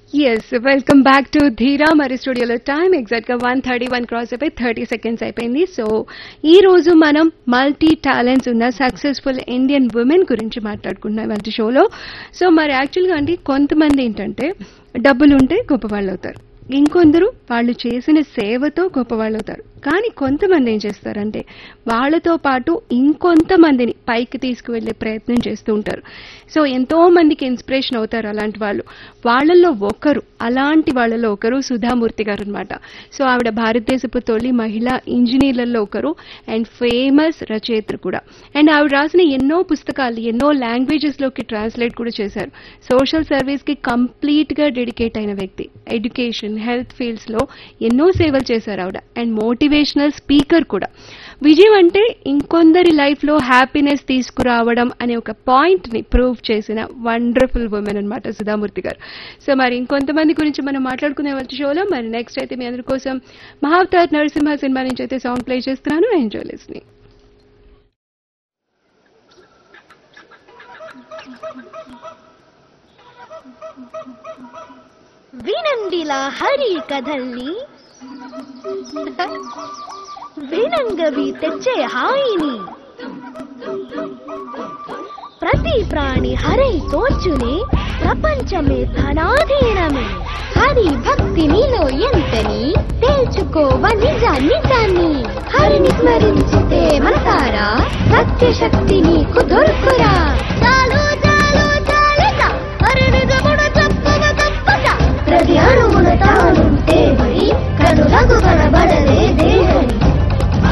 yes welcome back to Dheera మరి స్టూడియోలో time exact గా వన్ థర్టీ వన్ క్రాస్ అయిపోయి థర్టీ సెకండ్స్ అయిపోయింది సో ఈ రోజు మనం మల్టీ టాలెంట్స్ ఉన్న సక్సెస్ఫుల్ ఇండియన్ ఉమెన్ గురించి మాట్లాడుకుంటున్నాం ఇవాళ షోలో సో మరి యాక్చువల్గా అంటే కొంతమంది ఏంటంటే డబ్బులు ఉంటే గొప్పవాళ్ళు అవుతారు ఇంకొందరు వాళ్ళు చేసిన సేవతో గొప్పవాళ్ళు అవుతారు కానీ కొంతమంది ఏం చేస్తారంటే వాళ్ళతో పాటు ఇంకొంతమందిని పైకి తీసుకువెళ్ళే ప్రయత్నం చేస్తూ ఉంటారు సో ఎంతో మందికి ఇన్స్పిరేషన్ అవుతారు అలాంటి వాళ్ళు వాళ్ళల్లో ఒకరు అలాంటి వాళ్ళలో ఒకరు సుధామూర్తి గారు అనమాట సో ఆవిడ భారతదేశపు తొలి మహిళా ఇంజనీర్లలో ఒకరు అండ్ ఫేమస్ రచయిత్రి కూడా అండ్ ఆవిడ రాసిన ఎన్నో పుస్తకాలు ఎన్నో లాంగ్వేజెస్ లోకి ట్రాన్స్లేట్ కూడా చేశారు సోషల్ సర్వీస్ కి కంప్లీట్ గా డెడికేట్ అయిన వ్యక్తి ఎడ్యుకేషన్ హెల్త్ ఫీల్డ్స్ లో ఎన్నో సేవలు చేశారు ఆవిడ అండ్ మోటివేషనల్ స్పీకర్ కూడా విజయం అంటే ఇంకొందరి లైఫ్ లో హ్యాపీనెస్ తీసుకురావడం అనే ఒక పాయింట్ ని ప్రూవ్ చేసిన వండర్ఫుల్ ఉమెన్ అన్నమాట సుధామూర్తి గారు సో మరి ఇంకొంతమంది గురించి మనం మాట్లాడుకునే వచ్చే షోలో మరి నెక్స్ట్ అయితే మీ అందరి కోసం మహావతార్ నరసింహ సినిమా నుంచి అయితే సాంగ్ ప్లే చేస్తున్నాను ఎంజాయ్ లిస్నింగ్ ವಿನಂದಿಲ ಹರಿ ಕಥಲ್ಲಿ ವಿನಂಗವಿ ತೆಚ್ಚೆ ಹಾಯಿನಿ ప్రతి ప్రాణి హరై తోచునే ప్రపంచమే ధనాధీనమే హరి భక్తి నీలో ఎంతని తేల్చుకోవ నిజాన్ని నిజాన్ని హరిని స్మరించితే మనసారా సత్య శక్తి నీకు దొరుకురా